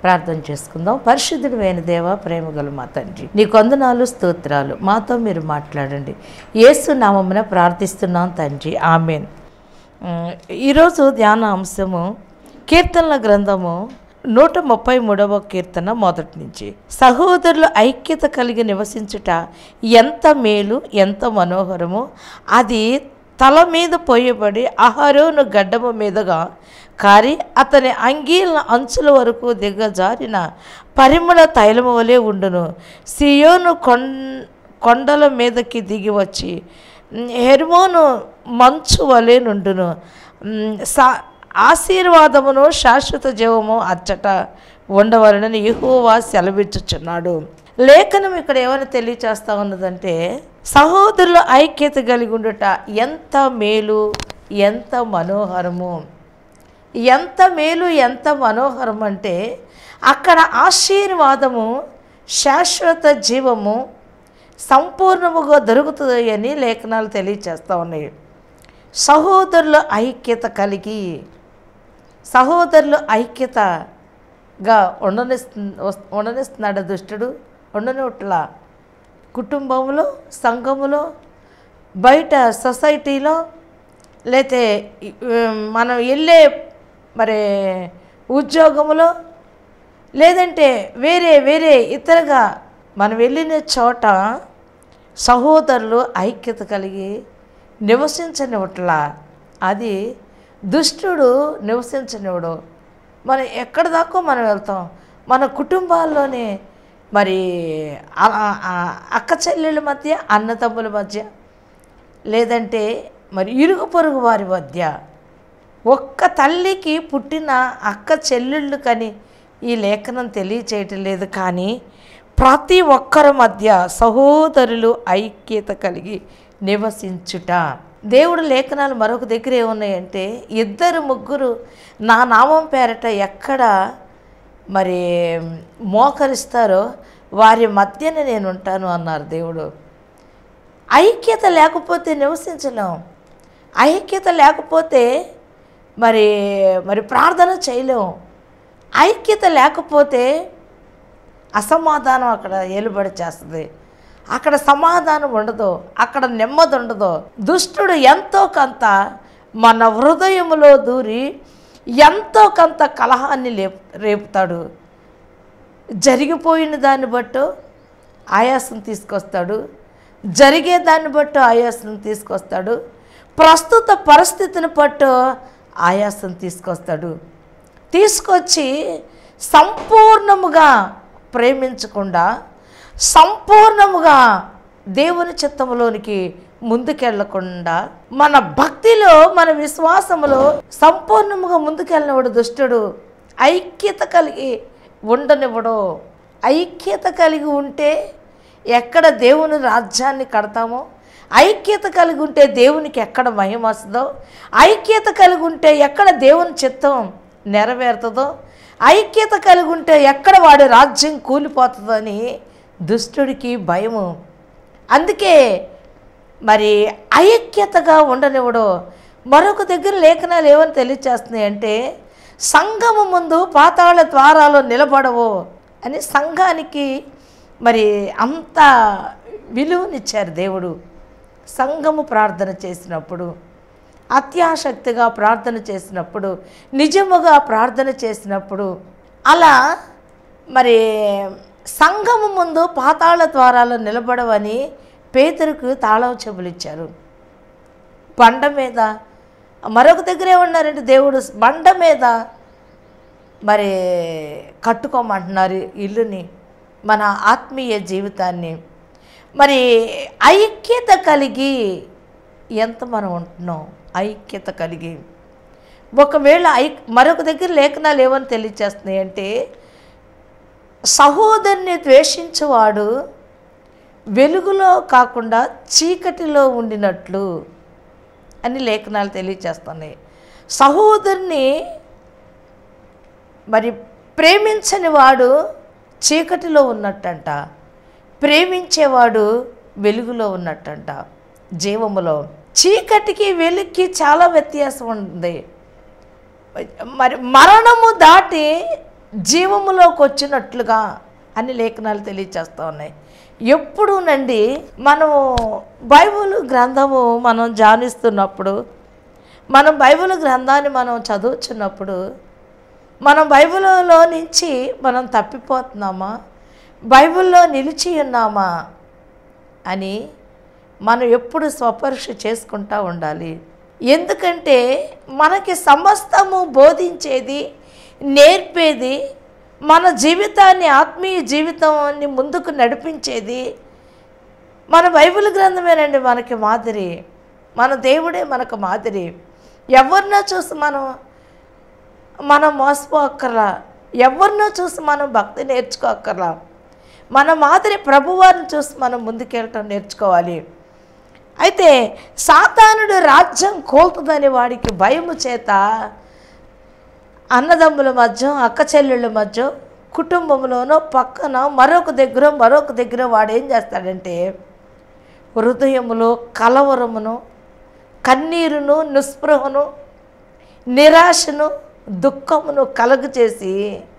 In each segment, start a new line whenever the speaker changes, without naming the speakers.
ప్రార్థన చేసుకుందాం పరిశుద్ధుడు అయిన దేవ ప్రేమ గల మా తండ్రి నీ కొందనాలు స్తోత్రాలు మాతో మీరు మాట్లాడండి యేసు నామమున ప్రార్థిస్తున్నాం తండ్రి ఆమెన్ ఉమ్, ఈరోజు ధ్యాన అంశము కీర్తనల గ్రంథము నూట ముప్పై మూడవ కీర్తన మొదటి నుంచి సహోదరులు ఐక్యత కలిగి నివసించుట ఎంత మేలు ఎంత మనోహరమో అది తల మీద పోయబడి అహరోను గడ్డము మీదుగా కారి అతని అంగీల అంచుల వరకు దిగజారిన పరిమళ తైలము వలె ఉండును సియోను కొం కొండల మీదకి దిగి వచ్చి ఉమ్, హెర్మోను మంచు వలె నుండును ఉమ్, సా ఆశీర్వాదమును శాశ్వత జీవము అచ్చట ఉండవలనని యెహోవా సెలవిచ్చుచున్నాడు లేఖనం ఇక్కడ ఏమైనా తెలియచేస్తా ఉన్నదంటే సహోదరుల ఐక్యత కలిగి ఉండుట ఎంత మేలు ఎంత మనోహరము ఎంత మేలు ఎంత మనోహరం అంటే అక్కడ ఆశీర్వాదము శాశ్వత జీవము సంపూర్ణముగా దొరుకుతుంది అని లేఖనాలు తెలియచేస్తూ ఉన్నాయి సహోదరుల ఐక్యత కలిగి సహోదరులు ఐక్యతగా ఉండనిస్తు ఉండనిస్తున్నాడు దుష్టుడు ఉండనిట్లా కుటుంబంలో సంఘములో బయట సొసైటీలో లేతే ఈ, ఉమ్, మనం వెళ్ళే మరి ఉద్యోగంలో లేదంటే వేరే వేరే ఇతరగా మనం వెళ్ళిన చోట సహోదరులు ఐక్యత కలిగి నివసించనివట్లా అది దుష్టుడు నివసించనివ్వడు మనం ఎక్కడి దాకా మనం వెళ్తాం మన కుటుంబాల్లోనే మరి ఆ- ఆ- ఆ అక్క చెల్లెళ్ళ మధ్య అన్నతమ్ముల మధ్య లేదంటే మరి ఇరుగు పొరుగు వారి మధ్య ఒక్క తల్లికి పుట్టిన అక్క చెల్లెళ్ళు కని ఈ లేఖనం తెలియచేయటం లేదు కానీ ప్రతి ఒక్కరి మధ్య సహోదరులు ఐక్యత కలిగి నివసించుట దేవుడు లేఖనాలు మరొక దగ్గర ఏమున్నాయంటే ఇద్దరు ముగ్గురు నా నామం పేరట ఎక్కడ మరి మోకరిస్తారో వారి మధ్యన నేను ఉంటాను అన్నారు దేవుడు ఐక్యత లేకపోతే నివసించలేం ఐక్యత లేకపోతే మరి మరి ప్రార్థన చేయలేం ఐక్యత లేకపోతే అసమాధానం అక్కడ ఏలుబడి చేస్తుంది అక్కడ సమాధానం ఉండదు అక్కడ నెమ్మది ఉండదు దుష్టుడు ఎంతో కొంత మన హృదయములో దూరి ఎంతో కొంత కలహాన్ని లేపు రేపుతాడు జరిగిపోయిన దాన్ని బట్టు ఆయాసం తీసుకొస్తాడు జరిగే దాన్ని బట్టు ఆయాసం తీసుకొస్తాడు ప్రస్తుత పరిస్థితిని బట్టు ఆయాసం తీసుకొస్తాడు తీసుకొచ్చి సంపూర్ణముగా ప్రేమించకుండా సంపూర్ణముగా దేవుని చిత్తములోనికి ముందుకెళ్లకుండా మన భక్తిలో మన విశ్వాసములో సంపూర్ణముగా ముందుకెళ్ళినవాడు దుష్టుడు ఐక్యత కలిగి ఉండనివ్వడు ఐక్యత కలిగి ఉంటే ఎక్కడ దేవుని రాజ్యాన్ని కడతామో ఐక్యత కలిగి ఉంటే దేవునికి ఎక్కడ మహిమ వస్తుందో ఐక్యత కలిగి ఉంటే ఎక్కడ దేవుని చిత్తం నెరవేరుతుందో ఐక్యత కలిగి ఉంటే ఎక్కడ వాడి రాజ్యం కూలిపోతుందని దుష్టుడికి భయము అందుకే మరి ఐక్యతగా ఉండనివ్వడు మరొక దగ్గర లేఖనాలు ఏమని తెలియచేస్తున్నాయి అంటే సంఘము ముందు పాతాళ ద్వారాలు నిలబడవు అని సంఘానికి మరి అంత విలువనిచ్చారు దేవుడు సంఘము ప్రార్థన చేసినప్పుడు అత్యాసక్తిగా ప్రార్థన చేసినప్పుడు నిజముగా ప్రార్థన చేసినప్పుడు అలా మరి సంఘము ముందు పాతాళ ద్వారాలు నిలబడవని పేతురుకు తాళం చెవులు ఇచ్చారు బండ మీద మరొక దగ్గర ఏమన్నారంటే దేవుడు బండ మీద మరి కట్టుకోమంటున్నారు ఇల్లుని మన ఆత్మీయ జీవితాన్ని మరి ఐక్యత కలిగి ఎంత మనం ఉంటున్నాం ఐక్యత కలిగి ఒకవేళ ఐ మరొక దగ్గర లేఖనాలు ఏమని తెలియచేస్తున్నాయి అంటే సహోదరుని ద్వేషించువాడు వెలుగులో కాకుండా చీకటిలో ఉండినట్లు అని లేఖనాలు తెలియచేస్తున్నాయి సహోదరుని మరి ప్రేమించని వాడు చీకటిలో ఉన్నట్టంట ప్రేమించేవాడు వెలుగులో ఉన్నట్టంట జీవములో చీకటికి వెలుగుకి చాలా వ్యత్యాసం ఉంది మరి మరణము దాటి జీవములోకి వచ్చినట్లుగా అని లేఖనాలు తెలియచేస్తూ ఉన్నాయి ఎప్పుడునండి మనము బైబిల్ గ్రంథము మనం ధ్యానిస్తున్నప్పుడు మనం బైబిల్ గ్రంథాన్ని మనం చదువుతున్నప్పుడు మనం బైబిల్లో నుంచి మనం తప్పిపోతున్నామా బైబిల్లో నిలిచి ఉన్నామా అని మనం ఎప్పుడు స్వపరీక్ష చేసుకుంటూ ఉండాలి ఎందుకంటే మనకి సమస్తము బోధించేది నేర్పేది మన జీవితాన్ని ఆత్మీయ జీవితాన్ని ముందుకు నడిపించేది మన బైబిల్ గ్రంథమేనండి మనకి మాదిరి మన దేవుడే మనకు మాదిరి ఎవరినో చూసి మనం మనం మోసపోక్కర్లా ఎవరినో చూసి మనం భక్తి నేర్చుకోక్కర్లా మన మాదిరి ప్రభువారిని చూసి మనం ముందుకెళ్ళటం నేర్చుకోవాలి అయితే సాతానుడు రాజ్యం కోల్తుందని వాడికి భయము చేత అన్నదమ్ముల మధ్య అక్క చెల్లెళ్ళ మధ్య కుటుంబంలోనో పక్కన మరొక దగ్గర మరొక దగ్గర వాడు ఏం చేస్తాడంటే హృదయములో కలవరమును కన్నీరును నిస్పృహను నిరాశను దుఃఖమును కలుగు చేసి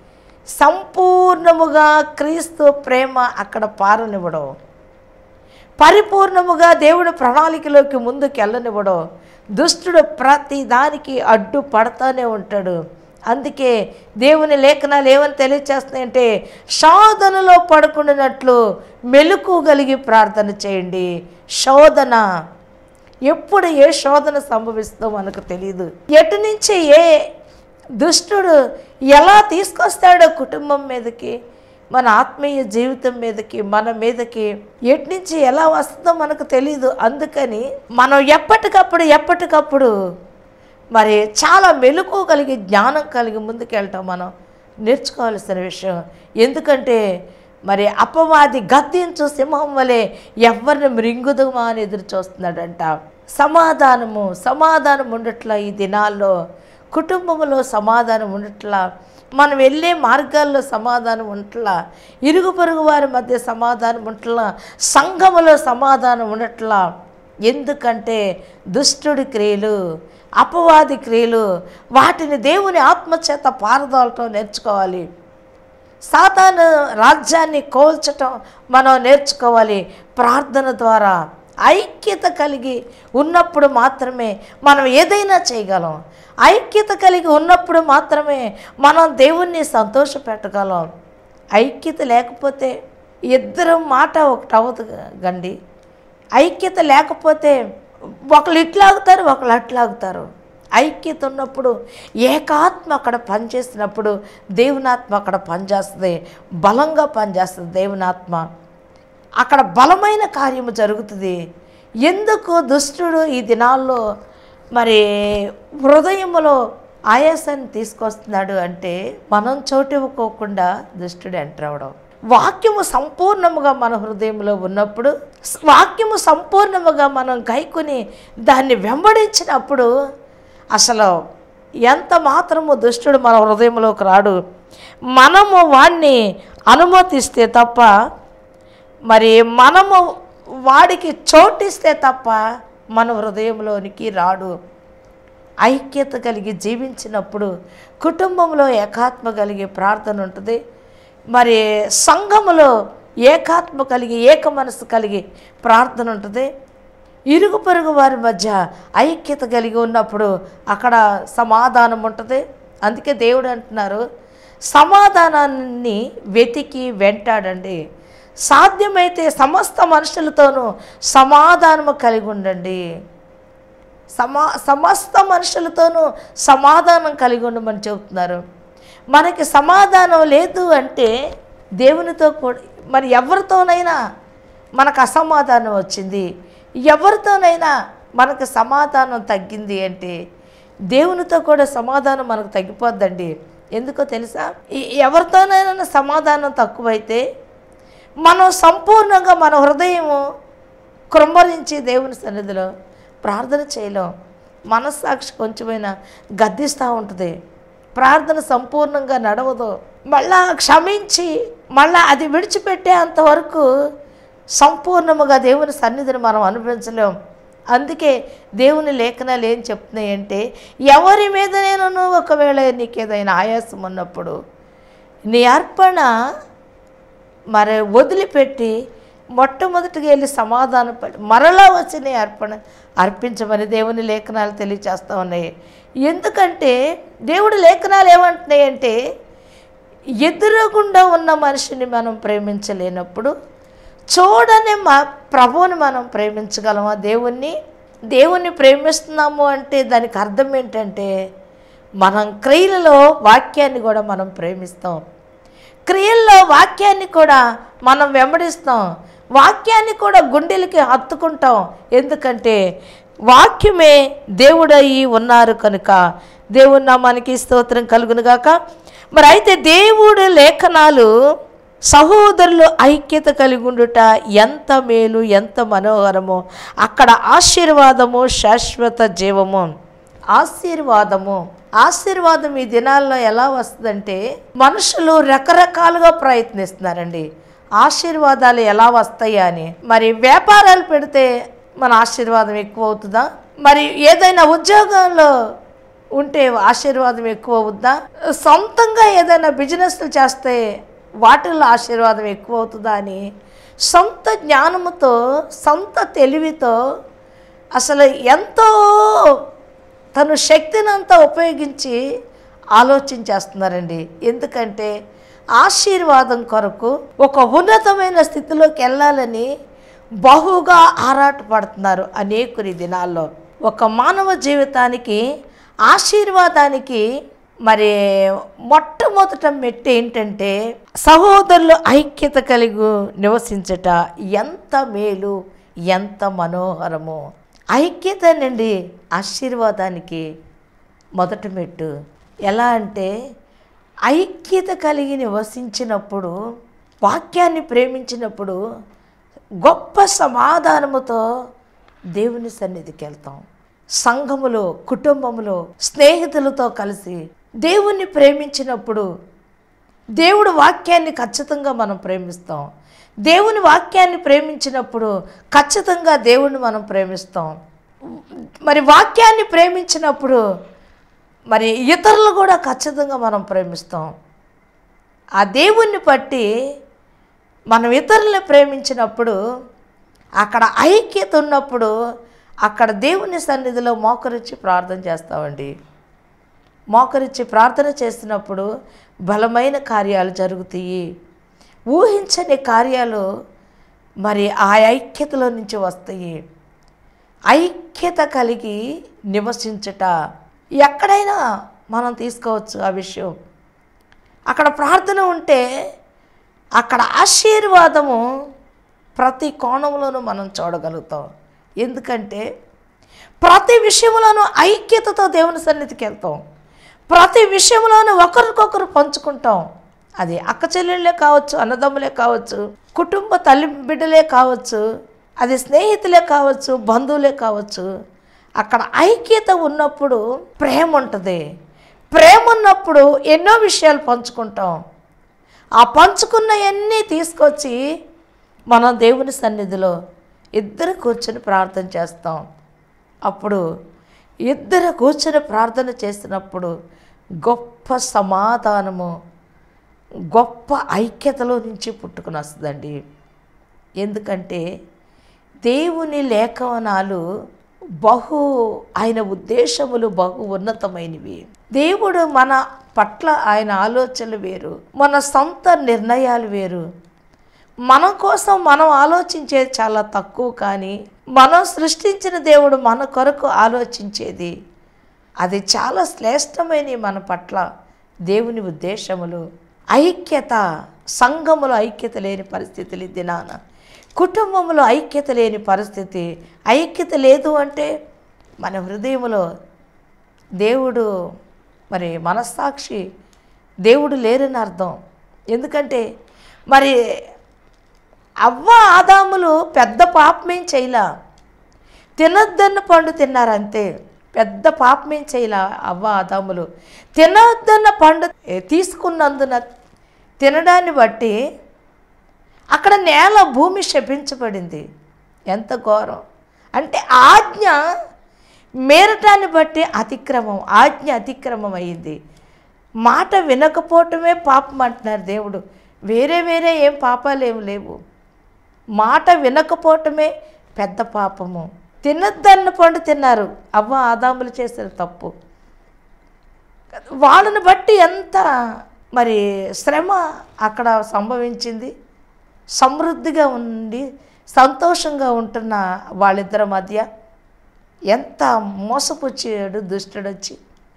సంపూర్ణముగా క్రీస్తు ప్రేమ అక్కడ పారనివ్వడం పరిపూర్ణముగా దేవుడి ప్రణాళికలోకి ముందుకు వెళ్ళనివ్వడం దుష్టుడు ప్రతి దానికి అడ్డు పడతానే ఉంటాడు అందుకే దేవుని లేఖనాలు ఏమని తెలియచేస్తున్నాయంటే శోధనలో పడుకున్నట్లు మెలకు కలిగి ప్రార్థన చేయండి శోధన ఎప్పుడు ఏ శోధన సంభవిస్తుందో మనకు తెలియదు ఎటు నుంచి ఏ దుష్టుడు ఎలా తీసుకొస్తాడో కుటుంబం మీదకి మన ఆత్మీయ జీవితం మీదకి మన మీదకి ఎటు నుంచి ఎలా వస్తుందో మనకు తెలియదు అందుకని మనం ఎప్పటికప్పుడు ఎప్పటికప్పుడు మరి చాలా మెలకు కలిగి జ్ఞానం కలిగి ముందుకెళ్ళటం మనం నేర్చుకోవాల్సిన విషయం ఎందుకంటే మరి అపవాది గద్దించు సింహం వలె ఎవరిని మృంగుదమా అని ఎదురు చూస్తున్నాడంట సమాధానము సమాధానం ఉండట్లా ఈ దినాల్లో కుటుంబంలో సమాధానం ఉండట్లా మనం వెళ్ళే మార్గాల్లో సమాధానం ఉండట్లా ఇరుగు పొరుగు వారి మధ్య సమాధానం ఉండట్లా సంఘములో సమాధానం ఉండట్లా ఎందుకంటే దుష్టుడి క్రియలు అపవాది క్రియలు వాటిని దేవుని ఆత్మచేత పారదోలటం నేర్చుకోవాలి సాతాను రాజ్యాన్ని కోల్చటం మనం నేర్చుకోవాలి ప్రార్థన ద్వారా ఐక్యత కలిగి ఉన్నప్పుడు మాత్రమే మనం ఏదైనా చేయగలం ఐక్యత కలిగి ఉన్నప్పుడు మాత్రమే మనం దేవుణ్ణి సంతోషపెట్టగలం ఐక్యత లేకపోతే ఇద్దరు మాట ఒకటి అవ్వదు గండి ఐక్యత లేకపోతే ఒకళ్ళు ఇట్లాగుతారు ఒకళ్ళు అట్లాగుతారు ఐక్యత ఉన్నప్పుడు ఏకాత్మ అక్కడ పనిచేసినప్పుడు దేవునాత్మ అక్కడ పనిచేస్తుంది బలంగా పనిచేస్తుంది దేవునాత్మ అక్కడ బలమైన కార్యము జరుగుతుంది ఎందుకు దుష్టుడు ఈ దినాల్లో మరి హృదయములో ఆయాసాన్ని తీసుకొస్తున్నాడు అంటే మనం చోటివ్వకోకుండా దుష్టుడు ఎంటర్ అవ్వడం వాక్యము సంపూర్ణముగా మన హృదయంలో ఉన్నప్పుడు వాక్యము సంపూర్ణముగా మనం గైకొని దాన్ని వెంబడించినప్పుడు అసలు ఎంత మాత్రము దుష్టుడు మన హృదయంలోకి రాడు మనము వాణ్ణి అనుమతిస్తే తప్ప మరి మనము వాడికి చోటిస్తే తప్ప మన హృదయంలోనికి రాడు ఐక్యత కలిగి జీవించినప్పుడు కుటుంబంలో ఏకాత్మ కలిగి ప్రార్థన ఉంటుంది మరి సంఘములో ఏకాత్మ కలిగి ఏక మనసు కలిగి ప్రార్థన ఉంటుంది ఇరుగు పొరుగు వారి మధ్య ఐక్యత కలిగి ఉన్నప్పుడు అక్కడ సమాధానం ఉంటుంది అందుకే దేవుడు అంటున్నారు సమాధానాన్ని వెతికి వెంటాడండి సాధ్యమైతే సమస్త మనుషులతోనూ సమాధానము కలిగి ఉండండి సమా సమస్త మనుషులతోనూ సమాధానం కలిగి ఉండమని చెబుతున్నారు మనకి సమాధానం లేదు అంటే దేవునితో కూడా మరి ఎవరితోనైనా మనకు అసమాధానం వచ్చింది ఎవరితోనైనా మనకు సమాధానం తగ్గింది అంటే దేవునితో కూడా సమాధానం మనకు తగ్గిపోద్దండి ఎందుకో తెలుసా ఈ- ఎవరితోనైనా సమాధానం తక్కువైతే మనం సంపూర్ణంగా మన హృదయము కృంభరించి దేవుని సన్నిధిలో ప్రార్థన చేయలేం మనస్సాక్షి కొంచెమైనా గద్దిస్తూ ఉంటుంది ప్రార్థన సంపూర్ణంగా నడవదు మళ్ళా క్షమించి మళ్ళా అది విడిచిపెట్టే అంతవరకు సంపూర్ణముగా దేవుని సన్నిధిని మనం అనుభవించలేం అందుకే దేవుని లేఖనాలు ఏం చెప్తున్నాయంటే ఎవరి మీద నేను ఒకవేళ నీకు ఏదైనా ఆయాసం ఉన్నప్పుడు నీ అర్పణ మరి వదిలిపెట్టి మొట్టమొదటిగా వెళ్ళి సమాధానం పడి మరలా వచ్చి నీ అర్పణ అర్పించమని దేవుని లేఖనాలు తెలియచేస్తూ ఉన్నాయి ఎందుకంటే దేవుడి లేఖనాలు ఏమంటున్నాయంటే ఎదురుగుండా ఉన్న మనిషిని మనం ప్రేమించలేనప్పుడు చూడని మా ప్రభువుని మనం ప్రేమించగలమా దేవుణ్ణి దేవుణ్ణి ప్రేమిస్తున్నాము అంటే దానికి అర్థం ఏంటంటే మనం క్రియలలో వాక్యాన్ని కూడా మనం ప్రేమిస్తాం క్రియల్లో వాక్యాన్ని కూడా మనం వెంబడిస్తాం వాక్యాన్ని కూడా గుండెలకి హత్తుకుంటాం ఎందుకంటే వాక్యమే దేవుడయి ఉన్నారు కనుక దేవుని నామానికి స్తోత్రం కలుగునుగాక మరి అయితే దేవుడు లేఖనాలు సహోదరులు ఐక్యత కలిగి ఉండుట ఎంత మేలు ఎంత మనోహరమో అక్కడ ఆశీర్వాదము శాశ్వత జీవము ఆశీర్వాదము ఆశీర్వాదం ఈ దినాల్లో ఎలా వస్తుందంటే మనుషులు రకరకాలుగా ప్రయత్నిస్తున్నారండి ఆశీర్వాదాలు ఎలా వస్తాయా అని మరి వ్యాపారాలు పెడితే మన ఆశీర్వాదం ఎక్కువ అవుతుందా మరి ఏదైనా ఉద్యోగంలో ఉంటే ఆశీర్వాదం ఎక్కువ అవుద్దా సొంతంగా ఏదైనా బిజినెస్లు చేస్తే వాటిల్లో ఆశీర్వాదం ఎక్కువ అవుతుందా అని సొంత జ్ఞానముతో సొంత తెలివితో అసలు ఎంతో తను శక్తిని అంతా ఉపయోగించి ఆలోచించేస్తున్నారండి ఎందుకంటే ఆశీర్వాదం కొరకు ఒక ఉన్నతమైన స్థితిలోకి వెళ్ళాలని బహుగా ఆరాటపడుతున్నారు అనేకుని దినాల్లో ఒక మానవ జీవితానికి ఆశీర్వాదానికి మరి మొట్టమొదట మెట్టు ఏంటంటే సహోదరులు ఐక్యత కలిగి నివసించట ఎంత మేలు ఎంత మనోహరము ఐక్యతనండి ఆశీర్వాదానికి మొదటి మెట్టు ఎలా అంటే ఐక్యత కలిగి నివసించినప్పుడు వాక్యాన్ని ప్రేమించినప్పుడు గొప్ప సమాధానముతో దేవుని సన్నిధికి వెళ్తాం సంఘములో కుటుంబములో స్నేహితులతో కలిసి దేవుణ్ణి ప్రేమించినప్పుడు దేవుడు వాక్యాన్ని ఖచ్చితంగా మనం ప్రేమిస్తాం దేవుని వాక్యాన్ని ప్రేమించినప్పుడు ఖచ్చితంగా దేవుణ్ణి మనం ప్రేమిస్తాం మరి వాక్యాన్ని ప్రేమించినప్పుడు మరి ఇతరులు కూడా ఖచ్చితంగా మనం ప్రేమిస్తాం ఆ దేవుణ్ణి బట్టి మనం ఇతరులను ప్రేమించినప్పుడు అక్కడ ఐక్యత ఉన్నప్పుడు అక్కడ దేవుని సన్నిధిలో మోకరించి ప్రార్థన చేస్తామండి మోకరించి ప్రార్థన చేస్తున్నప్పుడు బలమైన కార్యాలు జరుగుతాయి ఊహించని కార్యాలు మరి ఆ ఐక్యతలో నుంచి వస్తాయి ఐక్యత కలిగి నివసించుట ఎక్కడైనా మనం తీసుకోవచ్చు ఆ విషయం అక్కడ ప్రార్థన ఉంటే అక్కడ ఆశీర్వాదము ప్రతి కోణంలోనూ మనం చూడగలుగుతాం ఎందుకంటే ప్రతి విషయంలోనూ ఐక్యతతో దేవుని సన్నిధికి వెళ్తాం ప్రతి విషయంలోనూ ఒకరికొకరు పంచుకుంటాం అది అక్క చెల్లెళ్ళే కావచ్చు అన్నదమ్ములే కావచ్చు కుటుంబ తల్లి బిడ్డలే కావచ్చు అది స్నేహితులే కావచ్చు బంధువులే కావచ్చు అక్కడ ఐక్యత ఉన్నప్పుడు ప్రేమ ఉంటుంది ప్రేమ ఉన్నప్పుడు ఎన్నో విషయాలు పంచుకుంటాం ఆ పంచుకున్నవన్నీ తీసుకొచ్చి మనం దేవుని సన్నిధిలో ఇద్దరు కూర్చొని ప్రార్థన చేస్తాం అప్పుడు ఇద్దరు కూర్చొని ప్రార్థన చేసినప్పుడు గొప్ప సమాధానము గొప్ప ఐక్యతలో నుంచి పుట్టుకుని వస్తుందండి ఎందుకంటే దేవుని లేఖనాలు బహు ఆయన ఉద్దేశములు బహు ఉన్నతమైనవి దేవుడు మన పట్ల ఆయన ఆలోచనలు వేరు మన సొంత నిర్ణయాలు వేరు మన కోసం మనం ఆలోచించేది చాలా తక్కువ కానీ మనం సృష్టించిన దేవుడు మన కొరకు ఆలోచించేది అది చాలా శ్రేష్టమైన మన పట్ల దేవుని ఉద్దేశములు ఐక్యత సంఘములో ఐక్యత లేని పరిస్థితులు ఈ దినాన కుటుంబంలో ఐక్యత లేని పరిస్థితి ఐక్యత లేదు అంటే మన హృదయంలో దేవుడు మరి మనస్సాక్షి దేవుడు లేరని అర్థం ఎందుకంటే మరి అవ్వ ఆదాములు పెద్ద పాపమేం చేయలా తినొద్దన్న పండు తిన్నారంతే పెద్ద పాపమేం చేయలా అవ్వ ఆదాములు తినొద్దన్న పండు తీసుకున్నందున తినడాన్ని బట్టి అక్కడ నేల భూమి శపించబడింది ఎంత ఘోరం అంటే ఆజ్ఞ మేరటాన్ని బట్టి అతిక్రమం ఆజ్ఞ అతిక్రమం అయింది మాట వినకపోవటమే పాపం అంటున్నారు దేవుడు వేరే వేరే ఏం పాపాలు ఏం లేవు మాట వినకపోవటమే పెద్ద పాపము తినద్దన్న పండు తిన్నారు అవ్వ ఆదాములు చేసిన తప్పు వాళ్ళని బట్టి ఎంత మరి శ్రమ అక్కడ సంభవించింది సమృద్ధిగా ఉండి సంతోషంగా ఉంటున్న వాళ్ళిద్దరి మధ్య ఎంత మోసపుచ్చాడు దుష్టుడు వచ్చి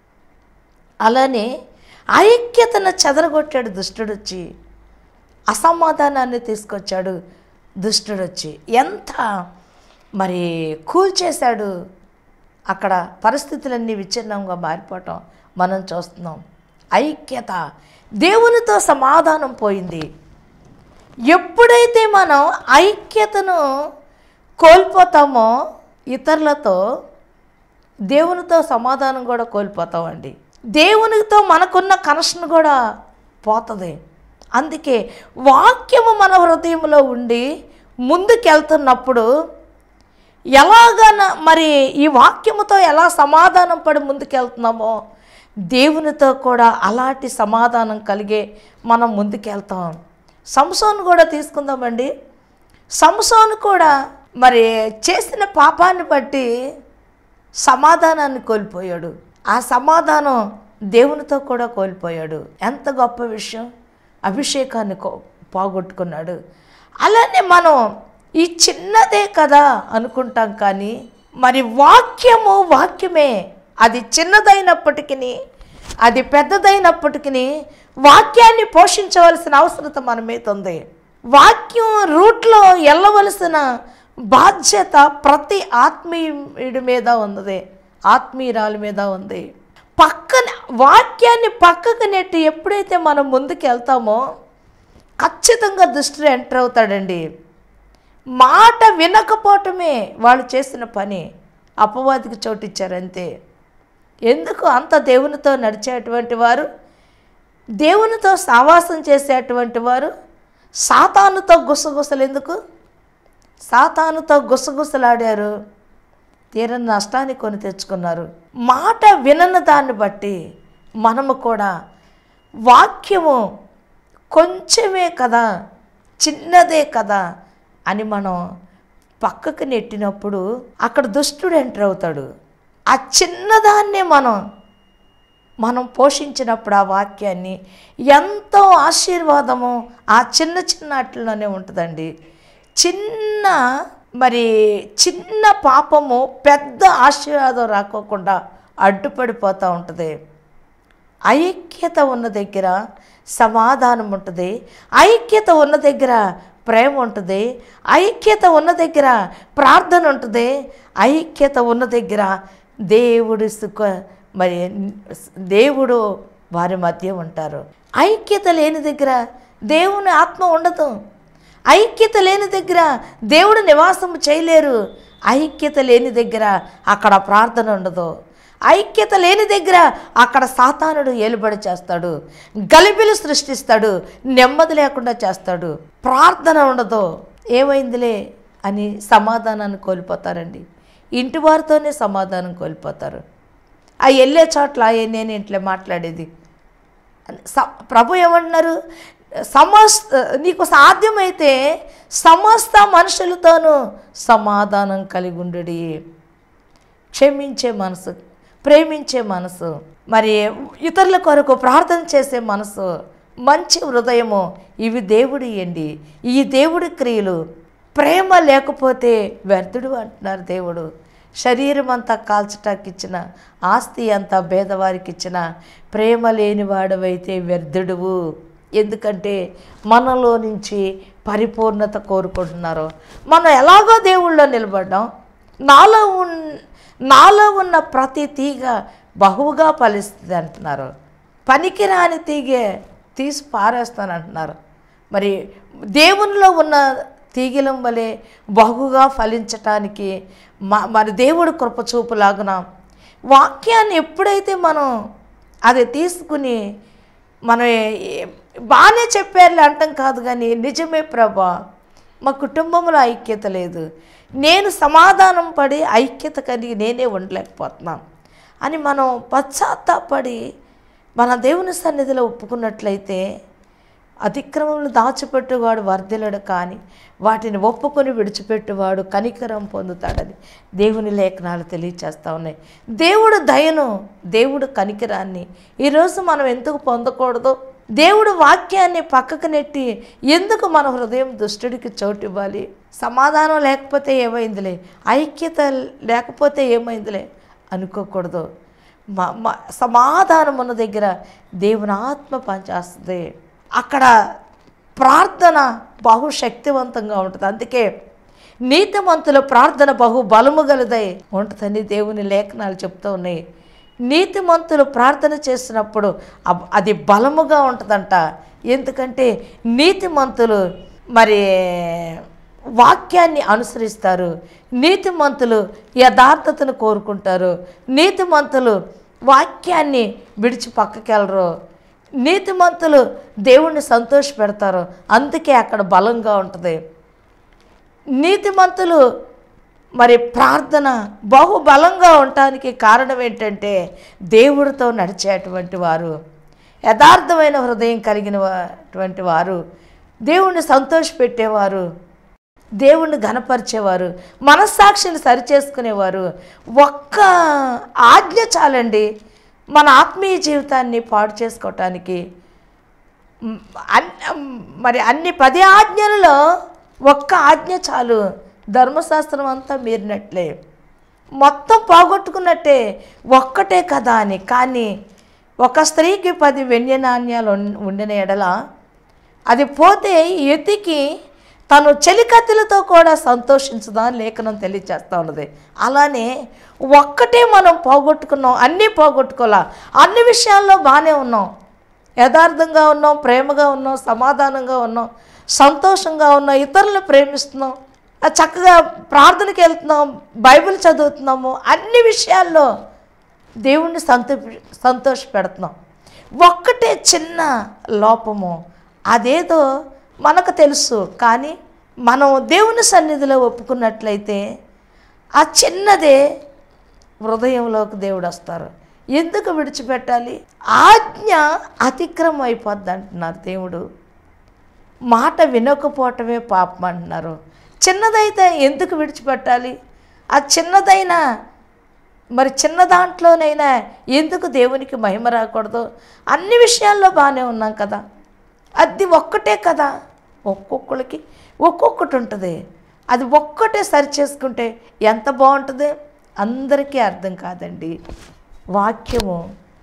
అలానే ఐక్యతను చెదరగొట్టాడు దుష్టుడు వచ్చి అసమాధానాన్ని తీసుకొచ్చాడు దుష్టుడు వచ్చి ఎంత మరి కూల్చేశాడు అక్కడ పరిస్థితులన్నీ విచ్ఛిన్నంగా మారిపోవటం మనం చూస్తున్నాం ఐక్యత దేవునితో సమాధానం పోయింది ఎప్పుడైతే మనం ఐక్యతను కోల్పోతామో ఇతరులతో దేవునితో సమాధానం కూడా కోల్పోతామండి దేవునితో మనకున్న కనెక్షన్ కూడా పోతుంది అందుకే వాక్యము మన హృదయంలో ఉండి ముందుకెళ్తున్నప్పుడు ఎలాగన మరి ఈ వాక్యముతో ఎలా సమాధానం పడి ముందుకెళ్తున్నామో దేవునితో కూడా అలాంటి సమాధానం కలిగే మనం ముందుకెళ్తాం సంసోను కూడా తీసుకుందామండి సంసోను కూడా మరి చేసిన పాపాన్ని బట్టి సమాధానాన్ని కోల్పోయాడు ఆ సమాధానం దేవునితో కూడా కోల్పోయాడు ఎంత గొప్ప విషయం అభిషేకాన్ని కో పోగొట్టుకున్నాడు అలానే మనం ఈ చిన్నదే కదా అనుకుంటాం కానీ మరి వాక్యము వాక్యమే అది చిన్నదైనప్పటికీ అది పెద్దదైనప్పటికీ వాక్యాన్ని పోషించవలసిన అవసరత మన మీద ఉంది వాక్యం రూట్లో వెళ్ళవలసిన బాధ్యత ప్రతి ఆత్మీయుడి మీద ఉన్నది ఆత్మీయురాలి మీద ఉంది పక్కన వాక్యాన్ని పక్కకు నెట్టి ఎప్పుడైతే మనం ముందుకు వెళ్తామో ఖచ్చితంగా దృష్టిలో ఎంటర్ అవుతాడండి మాట వినకపోవటమే వాళ్ళు చేసిన పని అపవాదికి చోటిచ్చారు అంతే ఎందుకు అంత దేవునితో నడిచేటువంటి వారు దేవునితో సావాసం చేసేటువంటి వారు సాతానుతో గుసగుసలు ఎందుకు సాతానుతో గుసగుసలాడారు తీరని నష్టాన్ని కొని తెచ్చుకున్నారు మాట వినని దాన్ని బట్టి మనము కూడా వాక్యము కొంచెమే కదా చిన్నదే కదా అని మనం పక్కకు నెట్టినప్పుడు అక్కడ దుష్టుడు ఎంటర్ అవుతాడు ఆ చిన్నదాన్నే మనం మనం పోషించినప్పుడు ఆ వాక్యాన్ని ఎంతో ఆశీర్వాదము ఆ చిన్న చిన్న వాటిలోనే ఉంటుందండి చిన్న మరి చిన్న పాపము పెద్ద ఆశీర్వాదం రాకోకుండా అడ్డుపడిపోతూ ఉంటుంది ఐక్యత ఉన్న దగ్గర సమాధానం ఉంటుంది ఐక్యత ఉన్న దగ్గర ప్రేమ ఉంటుంది ఐక్యత ఉన్న దగ్గర ప్రార్థన ఉంటుంది ఐక్యత ఉన్న దగ్గర దేవుడి సుఖ మరి దేవుడు వారి మధ్య ఉంటారు ఐక్యత లేని దగ్గర దేవుని ఆత్మ ఉండదు ఐక్యత లేని దగ్గర దేవుడు నివాసం చేయలేరు ఐక్యత లేని దగ్గర అక్కడ ప్రార్థన ఉండదు ఐక్యత లేని దగ్గర అక్కడ సాతానుడు ఏలుబడి చేస్తాడు గలిబిలు సృష్టిస్తాడు నెమ్మది లేకుండా చేస్తాడు ప్రార్థన ఉండదు ఏమైందిలే అని సమాధానాన్ని కోల్పోతారండి ఇంటి వారితోనే సమాధానం కోల్పోతారు ఆ వెళ్ళే చోట్ల "ఏ, నేను ఇంట్లో మాట్లాడేది స- ప్రభు ఏమంటున్నారు సమస్త నీకు సాధ్యమైతే సమస్త మనుషులతోనూ సమాధానం కలిగి ఉండుడి క్షమించే మనసు ప్రేమించే మనసు మరి ఇతరుల కొరకు ప్రార్థన చేసే మనసు మంచి హృదయము ఇవి దేవుడి ఇయ్యండి ఈ దేవుడి క్రియలు ప్రేమ లేకపోతే వ్యర్థుడు అంటున్నారు దేవుడు శరీరం అంతా కాల్చటానికి ఇచ్చిన ఆస్తి అంతా భేదవారికి ఇచ్చిన ప్రేమ లేని వాడవైతే వ్యర్థుడువు ఎందుకంటే మనలో నుంచి పరిపూర్ణత కోరుకుంటున్నారు మనం ఎలాగో దేవుళ్ళో నిలబడ్డాం నాలో ఉన్ నాలో ఉన్న ప్రతి తీగ బహువుగా ఫలిస్తుంది అంటున్నారు పనికిరాని తీగే తీసి పారేస్తాను అంటున్నారు మరి దేవునిలో ఉన్న తీగలం వలె బహుగా ఫలించటానికి మ మరి దేవుడు కృప చూపులాగున వాక్యాన్ని ఎప్పుడైతే మనం అది తీసుకుని మనం ఏ- ఏ- బాగానే చెప్పారులే అంటాం కాదు కానీ నిజమే ప్రభా మా కుటుంబంలో ఐక్యత లేదు నేను సమాధానం పడి ఐక్యత కలిగి నేనే ఉండలేకపోతున్నాను అని మనం పశ్చాత్తాపడి మన దేవుని సన్నిధిలో ఒప్పుకున్నట్లయితే అతిక్రమములు దాచిపెట్టువాడు వర్ధిలడు కానీ వాటిని ఒప్పుకొని విడిచిపెట్టువాడు కనికరం పొందుతాడని దేవుని లేఖనాలు తెలియచేస్తూ ఉన్నాయి దేవుడు దయను దేవుడు కనికరాన్ని ఈరోజు మనం ఎందుకు పొందకూడదు దేవుడు వాక్యాన్ని పక్కకు నెట్టి ఎందుకు మన హృదయం దుష్టుడికి చోటు ఇవ్వాలి సమాధానం లేకపోతే ఏమైందిలే ఐక్యత లేకపోతే ఏమైందిలే అనుకోకూడదు మా మా సమాధానం ఉన్న దగ్గర దేవుని ఆత్మ పనిచేస్తుంది అక్కడ ప్రార్థన బహుశక్తివంతంగా ఉంటుంది అందుకే నీతిమంతుల ప్రార్థన బహు బలము గలదై ఉంటుందని దేవుని లేఖనాలు చెప్తూ ఉన్నాయి నీతిమంతులు ప్రార్థన చేసినప్పుడు అబ్- అది బలముగా ఉంటుందంట ఎందుకంటే నీతిమంతులు మరి వాక్యాన్ని అనుసరిస్తారు నీతిమంతులు యథార్థతను కోరుకుంటారు నీతిమంతులు వాక్యాన్ని విడిచి పక్కకెళ్ళరు నీతిమంతులు దేవుణ్ణి సంతోషపెడతారు అందుకే అక్కడ బలంగా ఉంటుంది నీతిమంతులు మరి ప్రార్థన బహు బలంగా ఉండటానికి కారణం ఏంటంటే దేవుడితో నడిచేటువంటి వారు యథార్థమైన హృదయం కలిగిన వాటువంటి వారు దేవుణ్ణి సంతోషపెట్టేవారు దేవుణ్ణి ఘనపరిచేవారు మనస్సాక్షిని సరిచేసుకునేవారు ఒక్క ఆజ్ఞ చాలండి మన ఆత్మీయ జీవితాన్ని పాడు చేసుకోవటానికి మ్, అన్- మరి అన్ని పది ఆజ్ఞలలో ఒక్క ఆజ్ఞ చాలు ధర్మశాస్త్రం అంతా మీరినట్లే మొత్తం పోగొట్టుకున్నట్టే ఒక్కటే కదా అని కానీ ఒక స్త్రీకి పది వెండి నాణ్యాలు ఉన్- ఉండిన ఎడల అది పోతే ఎతికి తను చెలికత్తెలతో కూడా సంతోషించదా అని లేఖనం తెలియచేస్తూ ఉన్నది అలానే ఒక్కటే మనం పోగొట్టుకున్నాం అన్నీ పోగొట్టుకోవాలా అన్ని విషయాల్లో బాగానే ఉన్నాం యథార్థంగా ఉన్నాం ప్రేమగా ఉన్నాం సమాధానంగా ఉన్నాం సంతోషంగా ఉన్నాం ఇతరులను ప్రేమిస్తున్నాం ఆ చక్కగా ప్రార్థనకి వెళ్తున్నాం బైబిల్ చదువుతున్నాము అన్ని విషయాల్లో దేవుణ్ణి సంతో సంతోష పెడుతున్నాం ఒక్కటే చిన్న లోపము అదేదో మనకు తెలుసు కానీ మనం దేవుని సన్నిధిలో ఒప్పుకున్నట్లయితే ఆ చిన్నదే హృదయంలోకి దేవుడు వస్తారు ఎందుకు విడిచిపెట్టాలి ఆజ్ఞ అతిక్రమం అయిపోద్ది అంటున్నారు దేవుడు మాట వినకపోవటమే పాపం అంటున్నారు చిన్నదైతే ఎందుకు విడిచిపెట్టాలి ఆ చిన్నదైనా మరి చిన్న దాంట్లోనైనా ఎందుకు దేవునికి మహిమ రాకూడదు అన్ని విషయాల్లో బాగానే ఉన్నాం కదా అది ఒక్కటే కదా ఒక్కొక్కరికి ఒక్కొక్కటి ఉంటుంది అది ఒక్కటే సరి చేసుకుంటే ఎంత బాగుంటుంది అందరికీ అర్థం కాదండి వాక్యము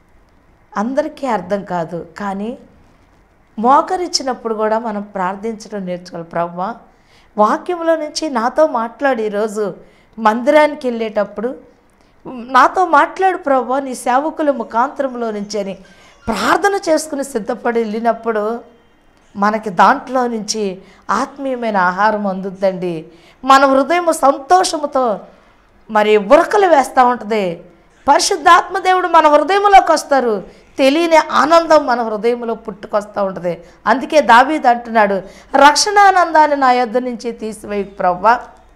అందరికీ అర్థం కాదు కానీ మోకరిచ్చినప్పుడు కూడా మనం ప్రార్థించడం నేర్చుకోవాలి ప్రభు వాక్యంలో నుంచి నాతో మాట్లాడు ఈరోజు మందిరానికి వెళ్ళేటప్పుడు నాతో మాట్లాడు ప్రభు నీ సేవకుల ముఖాంతరంలో నుంచి అని ప్రార్థన చేసుకుని సిద్ధపడి వెళ్ళినప్పుడు మనకి దాంట్లో నుంచి ఆత్మీయమైన ఆహారం అందుద్దండి మన హృదయం సంతోషముతో మరి ఉరకలు వేస్తూ ఉంటుంది పరిశుద్ధాత్మ దేవుడు మన హృదయంలోకి వస్తారు తెలియని ఆనందం మన హృదయంలో పుట్టుకొస్తూ ఉంటుంది అందుకే దావీద్ అంటున్నాడు రక్షణానందాన్ని నా యొద్ద నుంచి తీసివేయి ప్రవ్వా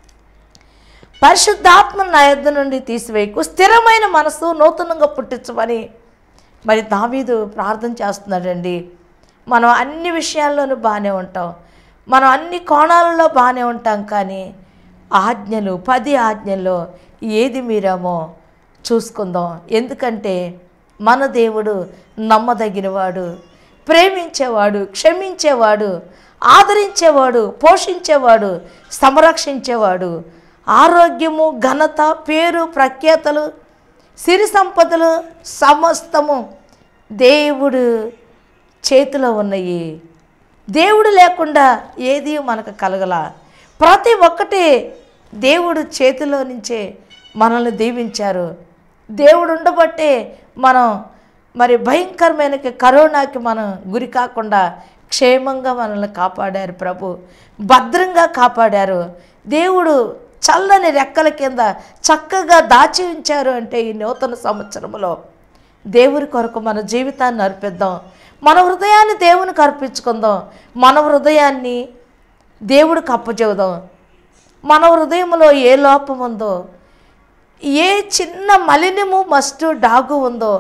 పరిశుద్ధాత్మను నా యొద్ద నుండి తీసివేయకు స్థిరమైన మనసు నూతనంగా పుట్టించమని మరి దావీదు ప్రార్థన చేస్తున్నాడండి మనం అన్ని విషయాల్లోనూ బాగానే ఉంటాం మనం అన్ని కోణాలలో బాగానే ఉంటాం కానీ ఆజ్ఞలు పది ఆజ్ఞల్లో ఏది మీరామో చూసుకుందాం ఎందుకంటే మన దేవుడు నమ్మదగినవాడు ప్రేమించేవాడు క్షమించేవాడు ఆదరించేవాడు పోషించేవాడు సంరక్షించేవాడు ఆరోగ్యము ఘనత పేరు ప్రఖ్యాతలు సిరి సంపదలు సమస్తము దేవుడు చేతిలో ఉన్నాయి దేవుడు లేకుండా ఏది మనకు కలగల ప్రతి ఒక్కటి దేవుడు చేతిలో నుంచే మనల్ని దీవించారు దేవుడు ఉండబట్టే మనం మరి భయంకరమైన కరోనాకి మనం గురి కాకుండా క్షేమంగా మనల్ని కాపాడారు ప్రభు భద్రంగా కాపాడారు దేవుడు చల్లని రెక్కల కింద చక్కగా దాచి ఉంచారు అంటే ఈ నూతన సంవత్సరంలో దేవుని కొరకు మన జీవితాన్ని అర్పిద్దాం మన హృదయాన్ని దేవునికి అర్పించుకుందాం మన హృదయాన్ని దేవుడికి అప్పచెబుదాం మన హృదయంలో ఏ లోపం ఉందో ఏ చిన్న మలినము మస్టు డాగు ఉందో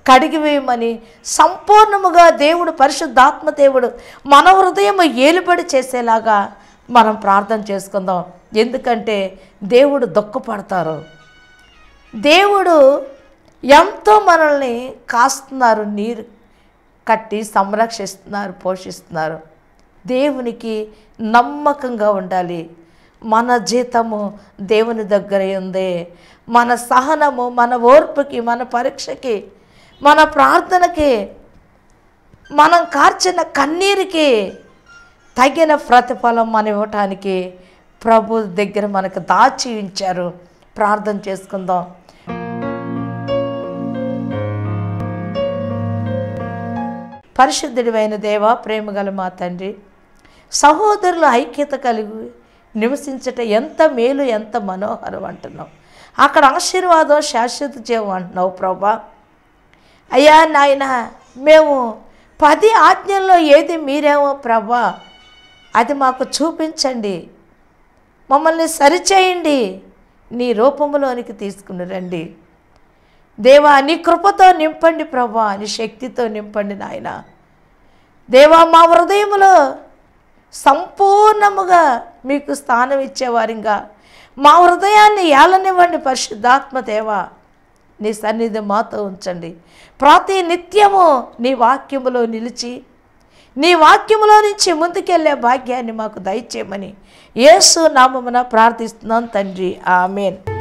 కడిగివేయమని సంపూర్ణముగా దేవుడు పరిశుద్ధాత్మ దేవుడు మన హృదయం ఏలుబడి చేసేలాగా మనం ప్రార్థన చేసుకుందాం ఎందుకంటే దేవుడు దుఃఖపడతారు దేవుడు ఎంతో మనల్ని కాస్తున్నారు నీరు కట్టి సంరక్షిస్తున్నారు పోషిస్తున్నారు దేవునికి నమ్మకంగా ఉండాలి మన జీతము దేవుని దగ్గర ఉంది మన సహనము మన ఓర్పుకి మన పరీక్షకి మన ప్రార్థనకి మనం కార్చిన కన్నీరికి తగిన ప్రతిఫలం మనం ఇవ్వటానికి ప్రభు దగ్గర మనకు దాచి ఉంచారు ప్రార్థన చేసుకుందాం పరిశుద్ధుడివైన దేవ ప్రేమగల మా తండ్రి సహోదరుల ఐక్యత కలిగి నివసించట ఎంత మేలు ఎంత మనోహరం అంటున్నావు అక్కడ ఆశీర్వాదం శాశ్వత జీవం అంటున్నావు ప్రభా అయ్యా నాయన మేము పది ఆజ్ఞల్లో ఏది మీరేమో ప్రభా అది మాకు చూపించండి మమ్మల్ని సరిచేయండి నీ రూపంలోనికి తీసుకుని రండి దేవా నీ కృపతో నింపండి ప్రభా నీ శక్తితో నింపండి నాయన దేవా మా హృదయములో సంపూర్ణముగా మీకు స్థానం ఇచ్చేవారిగా మా హృదయాన్ని ఏలనివ్వండి పరిశుద్ధాత్మ దేవా నీ సన్నిధి మాతో ఉంచండి ప్రతి నిత్యము నీ వాక్యములో నిలిచి నీ వాక్యములో నుంచి ముందుకెళ్ళే భాగ్యాన్ని మాకు దయచేయమని యేసు నామమున ప్రార్థిస్తున్నాం తండ్రి ఆమెన్